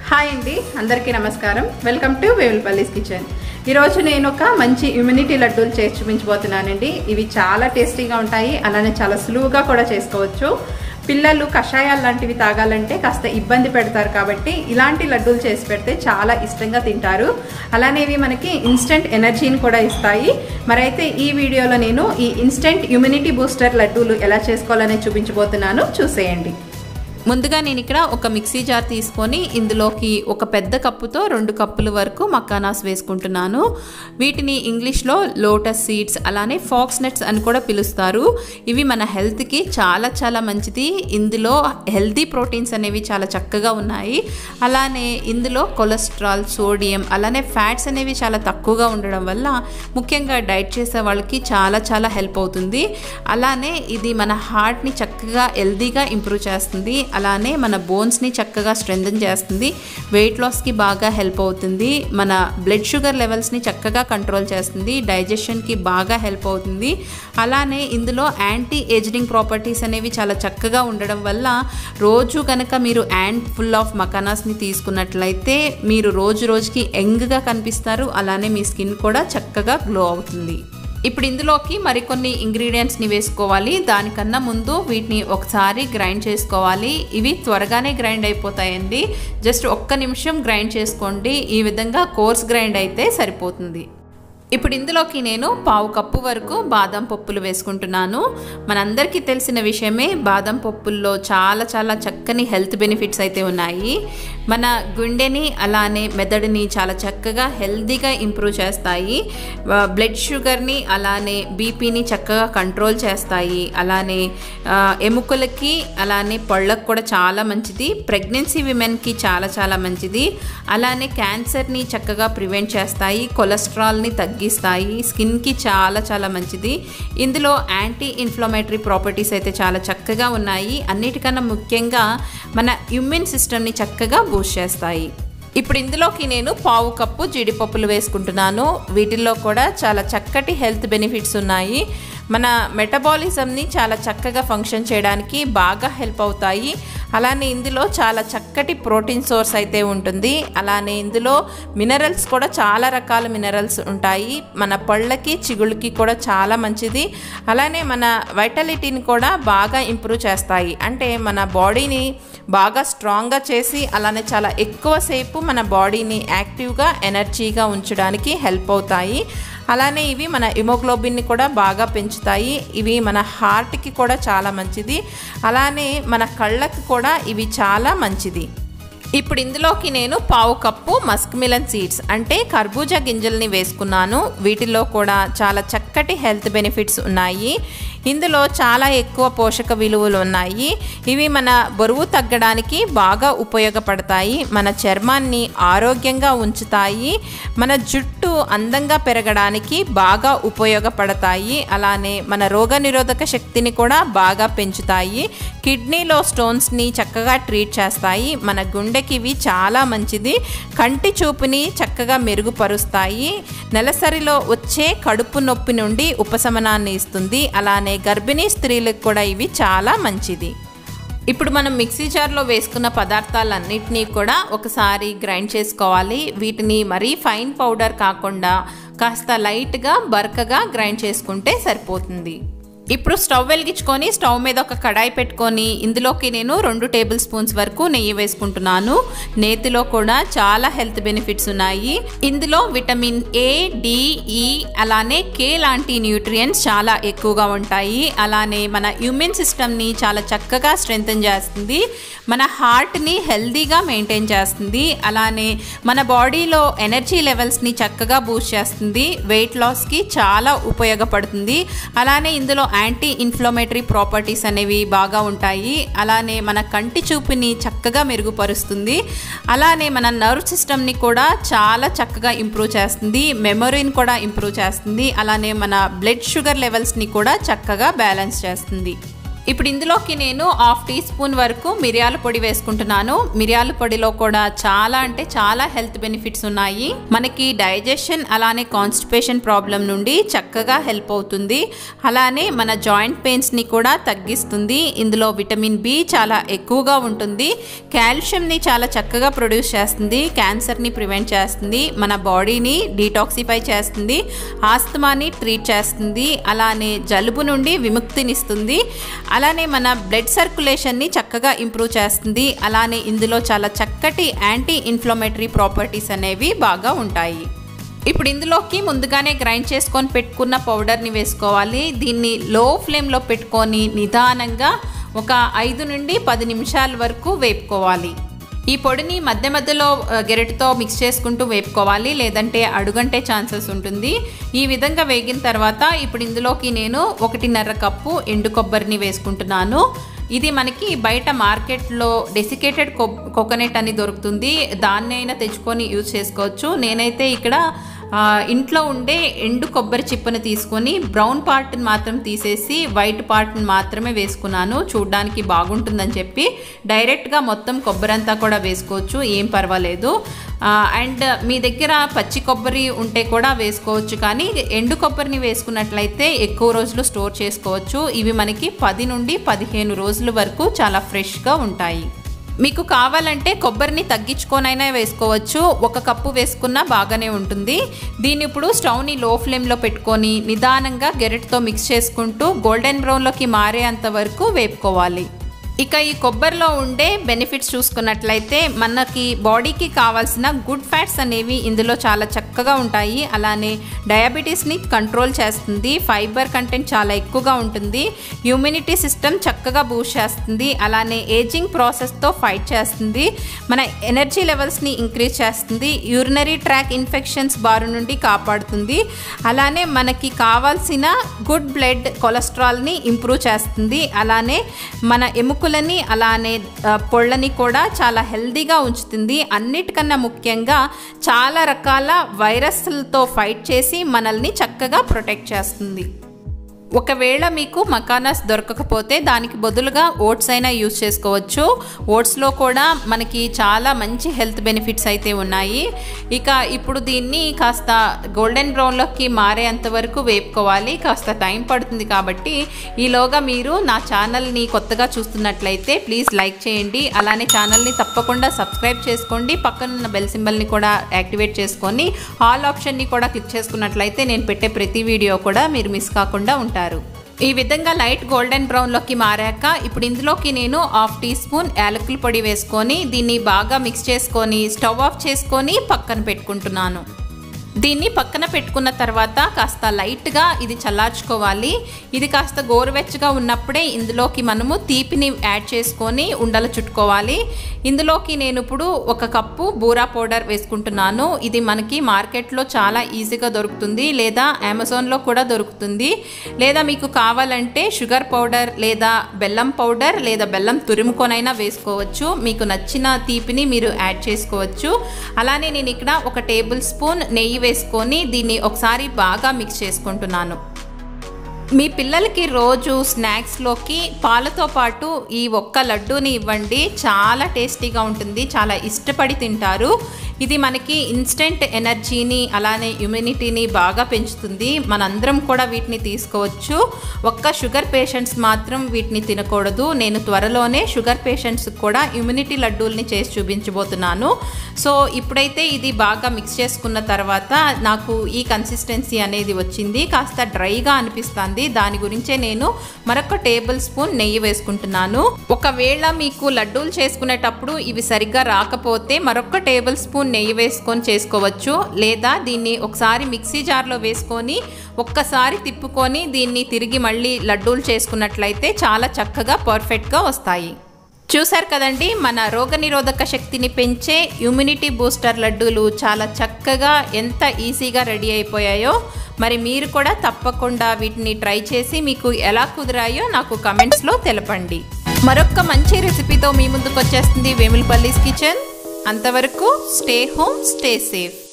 hi అండి అందరికీ నమస్కారం వెల్కమ్ టు వేవులపల్లీస్ కిచెన్ ఈరోజు నేను ఒక మంచి ఇమ్యూనిటీ లడ్డూలు చేసి చూపించబోతున్నానండి ఇవి చాలా టేస్టీగా ఉంటాయి అలానే చాలా సులువుగా కూడా చేసుకోవచ్చు పిల్లలు కషాయాలు లాంటివి తాగాలంటే కాస్త ఇబ్బంది పెడతారు కాబట్టి ఇలాంటి లడ్డూలు చేసి పెడితే చాలా ఇష్టంగా తింటారు అలానే ఇవి మనకి ఇన్స్టెంట్ ఎనర్జీని కూడా ఇస్తాయి మరైతే ఈ వీడియోలో నేను ఈ ఇన్స్టెంట్ ఇమ్యూనిటీ బూస్టర్ లడ్డూలు ఎలా చేసుకోవాలనే చూపించబోతున్నాను చూసేయండి ముందుగా నేను ఇక్కడ ఒక మిక్సీ జార్ తీసుకొని ఇందులోకి ఒక పెద్ద కప్పుతో రెండు కప్పుల వరకు మక్కానాస్ వేసుకుంటున్నాను వీటిని ఇంగ్లీష్లో లోటస్ సీడ్స్ అలానే ఫాక్స్ నట్స్ అని కూడా పిలుస్తారు ఇవి మన హెల్త్కి చాలా చాలా మంచిది ఇందులో హెల్తీ ప్రోటీన్స్ అనేవి చాలా చక్కగా ఉన్నాయి అలానే ఇందులో కొలెస్ట్రాల్ సోడియం అలానే ఫ్యాట్స్ అనేవి చాలా తక్కువగా ఉండడం వల్ల ముఖ్యంగా డైట్ చేసే వాళ్ళకి చాలా చాలా హెల్ప్ అవుతుంది అలానే ఇది మన హార్ట్ని చక్కగా హెల్దీగా ఇంప్రూవ్ చేస్తుంది అలానే మన బోన్స్ని చక్కగా స్ట్రెంథన్ చేస్తుంది వెయిట్ లాస్కి బాగా హెల్ప్ అవుతుంది మన బ్లడ్ షుగర్ లెవెల్స్ని చక్కగా కంట్రోల్ చేస్తుంది డైజెషన్కి బాగా హెల్ప్ అవుతుంది అలానే ఇందులో యాంటీ ఏజింగ్ ప్రాపర్టీస్ అనేవి చాలా చక్కగా ఉండడం వల్ల రోజు కనుక మీరు యాండ్ ఫుల్ ఆఫ్ మకానాస్ని తీసుకున్నట్లయితే మీరు రోజు రోజుకి యంగ్గా కనిపిస్తారు అలానే మీ స్కిన్ కూడా చక్కగా గ్లో అవుతుంది ఇప్పుడు ఇందులోకి మరికొన్ని ఇంగ్రీడియంట్స్ని వేసుకోవాలి దానికన్నా ముందు వీటిని ఒకసారి గ్రైండ్ చేసుకోవాలి ఇవి త్వరగానే గ్రైండ్ అయిపోతాయండి జస్ట్ ఒక్క నిమిషం గ్రైండ్ చేసుకోండి ఈ విధంగా కోర్స్ గ్రైండ్ అయితే సరిపోతుంది ఇప్పుడు ఇందులోకి నేను పావు కప్పు వరకు బాదం పప్పులు వేసుకుంటున్నాను మనందరికీ తెలిసిన విషయమే బాదం పప్పుల్లో చాలా చాలా చక్కని హెల్త్ బెనిఫిట్స్ అయితే ఉన్నాయి మన గుండెని అలానే మెదడుని చాలా చక్కగా హెల్తీగా ఇంప్రూవ్ చేస్తాయి బ్లడ్ షుగర్ని అలానే బీపీని చక్కగా కంట్రోల్ చేస్తాయి అలానే ఎముకలకి అలానే పళ్ళకు కూడా చాలా మంచిది ప్రెగ్నెన్సీ విమెన్కి చాలా చాలా మంచిది అలానే క్యాన్సర్ని చక్కగా ప్రివెంట్ చేస్తాయి కొలెస్ట్రాల్ని తగ్గి తగ్గిస్తాయి స్కిన్కి చాలా చాలా మంచిది ఇందులో యాంటీ ఇన్ఫ్లమేటరీ ప్రాపర్టీస్ అయితే చాలా చక్కగా ఉన్నాయి అన్నిటికన్నా ముఖ్యంగా మన ఇమ్యూన్ సిస్టమ్ని చక్కగా బూస్ట్ చేస్తాయి ఇప్పుడు ఇందులోకి నేను పావు కప్పు జీడిపప్పులు వేసుకుంటున్నాను వీటిల్లో కూడా చాలా చక్కటి హెల్త్ బెనిఫిట్స్ ఉన్నాయి మన మెటబాలిజంని చాలా చక్కగా ఫంక్షన్ చేయడానికి బాగా హెల్ప్ అవుతాయి అలానే ఇందులో చాలా చక్కటి ప్రోటీన్ సోర్స్ అయితే ఉంటుంది అలానే ఇందులో మినరల్స్ కూడా చాలా రకాల మినరల్స్ ఉంటాయి మన పళ్ళకి చిగుళ్ళకి కూడా చాలా మంచిది అలానే మన వైటాలిటీని కూడా బాగా ఇంప్రూవ్ చేస్తాయి అంటే మన బాడీని బాగా స్ట్రాంగ్గా చేసి అలానే చాలా ఎక్కువసేపు మన బాడీని యాక్టివ్గా ఎనర్జీగా ఉంచడానికి హెల్ప్ అవుతాయి అలానే ఇవి మన హిమోగ్లోబిన్ని కూడా బాగా పెంచుతాయి ఇవి మన హార్ట్కి కూడా చాలా మంచిది అలానే మన కళ్ళకి కూడా ఇవి చాలా మంచిది ఇప్పుడు ఇందులోకి నేను పావు కప్పు మస్క్ మిలన్ సీడ్స్ అంటే కర్బూజా గింజల్ని వేసుకున్నాను వీటిలో కూడా చాలా చక్కటి హెల్త్ బెనిఫిట్స్ ఉన్నాయి ఇందులో చాలా ఎక్కువ పోషక విలువలు ఉన్నాయి ఇవి మన బరువు తగ్గడానికి బాగా ఉపయోగపడతాయి మన చర్మాన్ని ఆరోగ్యంగా ఉంచుతాయి మన జుట్టు అందంగా పెరగడానికి బాగా ఉపయోగపడతాయి అలానే మన రోగనిరోధక శక్తిని కూడా బాగా పెంచుతాయి కిడ్నీలో స్టోన్స్ని చక్కగా ట్రీట్ చేస్తాయి మన గుండెకి ఇవి చాలా మంచిది కంటి చూపుని చక్కగా మెరుగుపరుస్తాయి నెలసరిలో వచ్చే కడుపు నొప్పి నుండి ఉపశమనాన్ని ఇస్తుంది అలానే గర్భిణీ స్త్రీలకు కూడా ఇవి చాలా మంచిది ఇప్పుడు మనం మిక్సీ జార్లో వేసుకున్న పదార్థాలన్నింటినీ కూడా ఒకసారి గ్రైండ్ చేసుకోవాలి వీటిని మరీ ఫైన్ పౌడర్ కాకుండా కాస్త లైట్గా బరకగా గ్రైండ్ చేసుకుంటే సరిపోతుంది ఇప్పుడు స్టవ్ వెలిగించుకొని స్టవ్ మీద ఒక కడాయి పెట్టుకొని ఇందులోకి నేను రెండు టేబుల్ స్పూన్స్ వరకు నెయ్యి వేసుకుంటున్నాను నేతిలో కూడా చాలా హెల్త్ బెనిఫిట్స్ ఉన్నాయి ఇందులో విటమిన్ ఏ డిఈ అలానే కే లాంటి న్యూట్రియంట్స్ చాలా ఎక్కువగా ఉంటాయి అలానే మన ఇమ్యూన్ సిస్టమ్ని చాలా చక్కగా స్ట్రెంగ్తన్ చేస్తుంది మన హార్ట్ని హెల్దీగా మెయింటైన్ చేస్తుంది అలానే మన బాడీలో ఎనర్జీ లెవెల్స్ని చక్కగా బూస్ట్ చేస్తుంది వెయిట్ లాస్కి చాలా ఉపయోగపడుతుంది అలానే ఇందులో యాంటీ ఇన్ఫ్లమేటరీ ప్రాపర్టీస్ అనేవి బాగా ఉంటాయి అలానే మన కంటి చూపుని చక్కగా మెరుగుపరుస్తుంది అలానే మన నర్వ్ సిస్టమ్ని కూడా చాలా చక్కగా ఇంప్రూవ్ చేస్తుంది మెమొరీని కూడా ఇంప్రూవ్ చేస్తుంది అలానే మన బ్లడ్ షుగర్ లెవెల్స్ని కూడా చక్కగా బ్యాలెన్స్ చేస్తుంది ఇప్పుడు ఇందులోకి నేను హాఫ్ టీ స్పూన్ వరకు మిరియాల పొడి వేసుకుంటున్నాను మిరియాల పొడిలో కూడా చాలా అంటే చాలా హెల్త్ బెనిఫిట్స్ ఉన్నాయి మనకి డైజెషన్ అలానే కాన్స్టిపేషన్ ప్రాబ్లం నుండి చక్కగా హెల్ప్ అవుతుంది అలానే మన జాయింట్ పెయిన్స్ని కూడా తగ్గిస్తుంది ఇందులో విటమిన్ బి చాలా ఎక్కువగా ఉంటుంది కాల్షియంని చాలా చక్కగా ప్రొడ్యూస్ చేస్తుంది క్యాన్సర్ని ప్రివెంట్ చేస్తుంది మన బాడీని డీటాక్సిఫై చేస్తుంది ఆస్తమాని ట్రీట్ చేస్తుంది అలానే జలుబు నుండి విముక్తినిస్తుంది అలానే మన బ్లడ్ సర్క్యులేషన్ని చక్కగా ఇంప్రూవ్ చేస్తుంది అలానే ఇందులో చాలా చక్కటి యాంటీ ఇన్ఫ్లమేటరీ ప్రాపర్టీస్ అనేవి బాగా ఉంటాయి ఇప్పుడు ఇందులోకి ముందుగానే గ్రైండ్ చేసుకొని పెట్టుకున్న పౌడర్ని వేసుకోవాలి దీన్ని లో ఫ్లేమ్లో పెట్టుకొని నిదానంగా ఒక ఐదు నుండి పది నిమిషాల వరకు వేపుకోవాలి ఈ పొడిని మధ్య మధ్యలో గెరెట్తో మిక్స్ చేసుకుంటూ వేపుకోవాలి లేదంటే అడుగంటే ఛాన్సెస్ ఉంటుంది ఈ విధంగా వేగిన తర్వాత ఇప్పుడు ఇందులోకి నేను ఒకటిన్నర కప్పు ఎండు కొబ్బరిని వేసుకుంటున్నాను ఇది మనకి బయట మార్కెట్లో డెసికేటెడ్ కోకోనట్ అని దొరుకుతుంది దాన్ని అయినా తెచ్చుకొని యూజ్ చేసుకోవచ్చు నేనైతే ఇక్కడ ఇంట్లో ఉండే ఎండు కొబ్బరి చిప్పను తీసుకొని బ్రౌన్ పార్ట్ని మాత్రం తీసేసి వైట్ పార్ట్ని మాత్రమే వేసుకున్నాను చూడ్డానికి బాగుంటుందని చెప్పి డైరెక్ట్గా మొత్తం కొబ్బరి అంతా కూడా వేసుకోవచ్చు ఏం పర్వాలేదు అండ్ మీ దగ్గర పచ్చి కొబ్బరి ఉంటే కూడా వేసుకోవచ్చు కానీ ఎండు కొబ్బరిని వేసుకున్నట్లయితే ఎక్కువ రోజులు స్టోర్ చేసుకోవచ్చు ఇవి మనకి పది నుండి పదిహేను రోజుల వరకు చాలా ఫ్రెష్గా ఉంటాయి మీకు కావాలంటే కొబ్బరిని తగ్గించుకొనైనా వేసుకోవచ్చు ఒక కప్పు వేసుకున్నా బాగానే ఉంటుంది దీన్ని ఇప్పుడు స్టవ్ని లో ఫ్లేమ్లో పెట్టుకొని నిదానంగా గెరెట్తో మిక్స్ చేసుకుంటూ గోల్డెన్ బ్రౌన్లోకి మారేంత వరకు వేపుకోవాలి ఇక ఈ కొబ్బరిలో ఉండే బెనిఫిట్స్ చూసుకున్నట్లయితే మనకి బాడీకి కావాల్సిన గుడ్ ఫ్యాట్స్ అనేవి ఇందులో చాలా చక్కగా ఉంటాయి అలానే డయాబెటీస్ని కంట్రోల్ చేస్తుంది ఫైబర్ కంటెంట్ చాలా ఎక్కువగా ఉంటుంది ఇమ్యూనిటీ సిస్టమ్ చక్కగా బూస్ట్ చేస్తుంది అలానే ఏజింగ్ ప్రాసెస్తో ఫైట్ చేస్తుంది మన ఎనర్జీ లెవెల్స్ని ఇంక్రీజ్ చేస్తుంది యూరినరీ ట్రాక్ ఇన్ఫెక్షన్స్ బారు నుండి కాపాడుతుంది అలానే మనకి కావాల్సిన గుడ్ బ్లడ్ కొలెస్ట్రాల్ని ఇంప్రూవ్ చేస్తుంది అలానే మన ఎముకలని అలానే పొళ్ళని కూడా చాలా హెల్దీగా ఉంచుతుంది అన్నిటికన్నా ముఖ్యంగా చాలా రకాల వైరస్లతో ఫైట్ చేసి మనల్ని చక్కగా ప్రొటెక్ట్ చేస్తుంది ఒకవేళ మీకు మకానాస్ దొరకకపోతే దానికి బదులుగా ఓట్స్ అయినా యూజ్ చేసుకోవచ్చు ఓట్స్లో కూడా మనకి చాలా మంచి హెల్త్ బెనిఫిట్స్ అయితే ఉన్నాయి ఇక ఇప్పుడు దీన్ని కాస్త గోల్డెన్ బ్రౌన్లోకి మారేంత వరకు వేపుకోవాలి కాస్త టైం పడుతుంది కాబట్టి ఈలోగా మీరు నా ఛానల్ని కొత్తగా చూస్తున్నట్లయితే ప్లీజ్ లైక్ చేయండి అలానే ఛానల్ని తప్పకుండా సబ్స్క్రైబ్ చేసుకోండి పక్కనున్న బెల్ సింబల్ని కూడా యాక్టివేట్ చేసుకొని ఆల్ ఆప్షన్ని కూడా క్లిక్ చేసుకున్నట్లయితే నేను పెట్టే ప్రతి వీడియో కూడా మీరు మిస్ కాకుండా ఉంటారు ఉంటారు ఈ విధంగా లైట్ గోల్డెన్ బ్రౌన్లోకి మారాక ఇప్పుడు ఇందులోకి నేను హాఫ్ టీ స్పూన్ యాలకుల పొడి వేసుకొని దీన్ని బాగా మిక్స్ చేసుకొని స్టవ్ ఆఫ్ చేసుకొని పక్కన పెట్టుకుంటున్నాను దీన్ని పక్కన పెట్టుకున్న తర్వాత కాస్త లైట్గా ఇది చల్లార్చుకోవాలి ఇది కాస్త గోరువెచ్చగా ఉన్నప్పుడే ఇందులోకి మనము తీపిని యాడ్ చేసుకొని ఉండలు చుట్టుకోవాలి ఇందులోకి నేను ఇప్పుడు ఒక కప్పు బూరా పౌడర్ వేసుకుంటున్నాను ఇది మనకి మార్కెట్లో చాలా ఈజీగా దొరుకుతుంది లేదా అమెజాన్లో కూడా దొరుకుతుంది లేదా మీకు కావాలంటే షుగర్ పౌడర్ లేదా బెల్లం పౌడర్ లేదా బెల్లం తురుముకొనైనా వేసుకోవచ్చు మీకు నచ్చిన తీపిని మీరు యాడ్ చేసుకోవచ్చు అలానే నేను ఇక్కడ ఒక టేబుల్ స్పూన్ నెయ్యి వేసుకొని దీన్ని ఒకసారి బాగా మిక్స్ చేసుకుంటున్నాను మీ పిల్లలకి రోజు స్నాక్స్లోకి పాలతో పాటు ఈ ఒక్క లడ్డూని ఇవ్వండి చాలా టేస్టీగా ఉంటుంది చాలా ఇష్టపడి తింటారు ఇది మనకి ఇన్స్టెంట్ ఎనర్జీని అలానే ఇమ్యూనిటీని బాగా పెంచుతుంది మనందరం కూడా వీటిని తీసుకోవచ్చు ఒక్క షుగర్ పేషెంట్స్ మాత్రం వీటిని తినకూడదు నేను త్వరలోనే షుగర్ పేషెంట్స్ కూడా ఇమ్యూనిటీ లడ్డూల్ని చేసి చూపించబోతున్నాను సో ఇప్పుడైతే ఇది బాగా మిక్స్ చేసుకున్న తర్వాత నాకు ఈ కన్సిస్టెన్సీ అనేది వచ్చింది కాస్త డ్రైగా అనిపిస్తుంది దాని గురించే నేను మరొక టేబుల్ స్పూన్ నెయ్యి వేసుకుంటున్నాను ఒకవేళ మీకు లడ్డూలు చేసుకునేటప్పుడు ఇవి సరిగ్గా రాకపోతే మరొక టేబుల్ స్పూన్ నెయ్యి వేసుకొని చేసుకోవచ్చు లేదా దీన్ని ఒకసారి మిక్సీ జార్లో వేసుకొని ఒక్కసారి తిప్పుకొని దీన్ని తిరిగి మళ్ళీ లడ్డూలు చేసుకున్నట్లయితే చాలా చక్కగా పర్ఫెక్ట్గా వస్తాయి చూశారు కదండి మన రోగనిరోధక శక్తిని పెంచే ఇమ్యూనిటీ బూస్టర్ లడ్డూలు చాలా చక్కగా ఎంత ఈజీగా రెడీ అయిపోయాయో మరి మీరు కూడా తప్పకుండా వీటిని ట్రై చేసి మీకు ఎలా కుదిరాయో నాకు కమెంట్స్లో తెలపండి మరొక మంచి రెసిపీతో మీ ముందుకు వచ్చేస్తుంది వేములపల్లీస్ కిచెన్ అంతవరకు స్టే హోమ్ స్టే సేఫ్